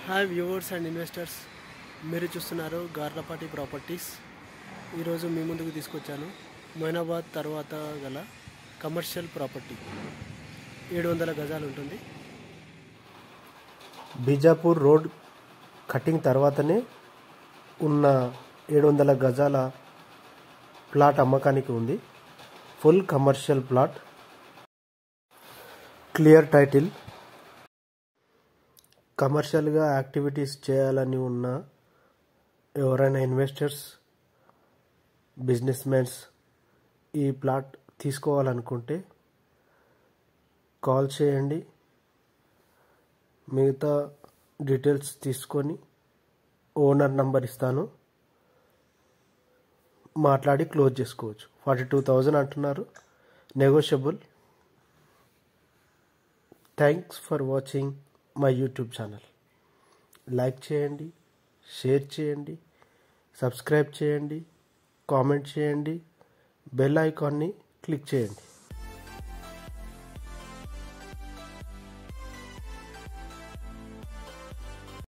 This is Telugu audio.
హాయ్ వ్యూవర్స్ అండ్ ఇన్వెస్టర్స్ మీరు చూస్తున్నారు గార్లపాటి ప్రాపర్టీస్ ఈరోజు మీ ముందుకు తీసుకొచ్చాను మొయినాబాద్ తర్వాత గల కమర్షియల్ ప్రాపర్టీ ఏడు వందల గజాలు ఉంటుంది బీజాపూర్ రోడ్ కటింగ్ తర్వాతనే ఉన్న ఏడు వందల గజాల ప్లాట్ అమ్మకానికి ఉంది full commercial plot clear title కమర్షియల్గా యాక్టివిటీస్ చేయాలని ఉన్న ఎవరైనా ఇన్వెస్టర్స్ బిజినెస్ మ్యాన్స్ ఈ ప్లాట్ తీసుకోవాలనుకుంటే కాల్ చేయండి మిగతా డీటెయిల్స్ తీసుకొని ఓనర్ నంబర్ ఇస్తాను మాట్లాడి క్లోజ్ చేసుకోవచ్చు ఫార్టీ టూ థౌజండ్ అంటున్నారు negotiable thanks for watching my YouTube channel like చేయండి షేర్ చేయండి సబ్స్క్రైబ్ చేయండి కామెంట్ చేయండి బెల్ ఐకాన్ని క్లిక్ చేయండి